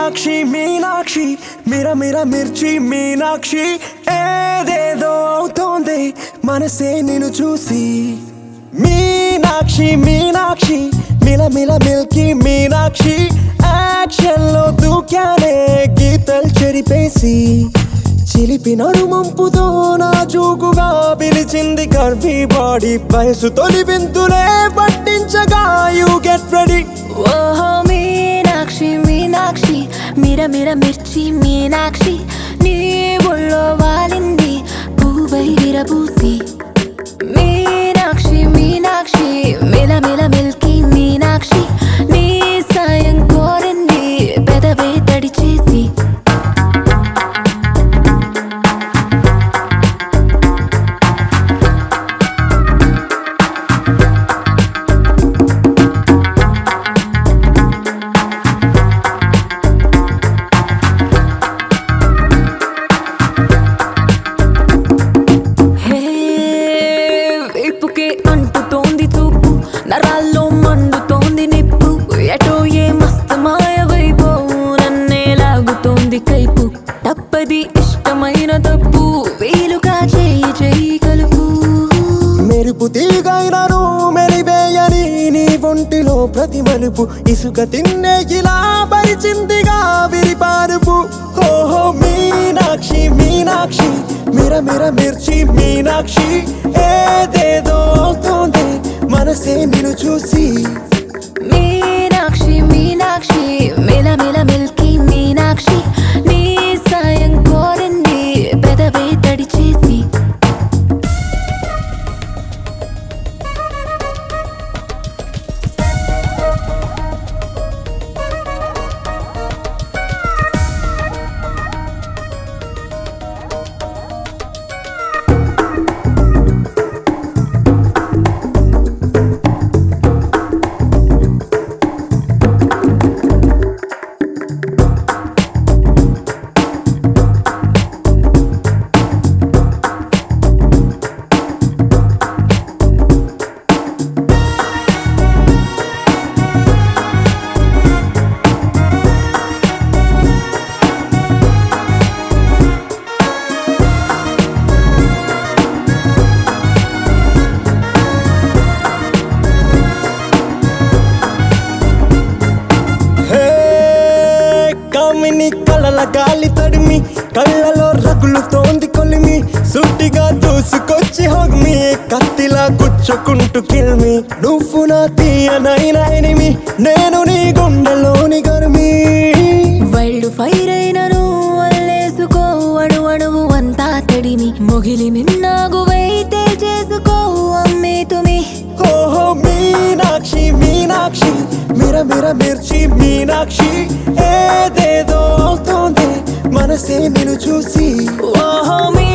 మీనాక్షి మీనాక్షి మిర మిర మిర్చి మీనాక్షి ఏదేదో అవుతోంది మనసే నిన్ను చూసి మీనాక్షి మీనాక్షి మిల మిల మిల్కి మీనాక్షి యాక్షన్ లో దూకానే గీతలు చెరిపేసి చిలిపి నడుమంపుతో నా జూకుగా పిలిచింది కర్వీ బాడీ వయసు తొలి వింతులే పట్టించగా యూ గెట్ రెడీ ఓహో మీనాక్షి మీనాక్షి మిర మిర మిర్చి మీనాక్షి నీ ఒళ్ళో వాలింది పువ్వై విరబూసి మీనాక్షి మీనాక్షి మిల మిల మిల్కి మీనాక్షి నీ సాయం కోరింది పెదవే తడి చేసి హే వైపుకే అంటుతోంది చూపు నరాల్లో మండుతోంది నిప్పు ఎటో ఏ మస్తు మాయవైపోవు నన్నే లాగుతోంది కైపు తప్పది ఇష్టమైన తప్పు వీలుగా చేయి చేయి కలుపు మెరుపు తీగైనను మెలివేయని నీ ఒంటిలో ప్రతి మలుపు ఇసుక తిన్నే ఇలా పరిచిందిగా విరిపారుపు ఓహో మీనాక్షి మీనాక్షి మిర మిర మిర్చి మీనాక్షి ఏదేదో అవుతోంది మనసే నిన్ను చూసి మీనాక్షి మీనాక్షి మిల మిల మిల్కి మీనాక్షి నీ సాయం కోరింది పెదవే తడి చేసి హే కామిని కళ్ళల గాలి తడిమి కళ్ళలో రగులుతోంది కొలిమి సూటిగా దూసుకొచ్చి హొగ్మి కత్తిలా గుచ్చుకుంటూ కిల్మి నువ్వు నా తీయనైన ఎనిమి నేను నీ గుండెలోని గర్మి వైల్డ్ ఫైర్ అయినను అల్లేసుకో అణు అణువు అంతా తడిమి మొగిలి మిన్నాగువైతే చేసుకో అమ్మే తుమి ఓహో మీనాక్షి మీనాక్షి మిర మిర మిర్చి మీనాక్షి ఏదేదో అవుతోంది మనసే నిన్ను చూసి ఓహో మీ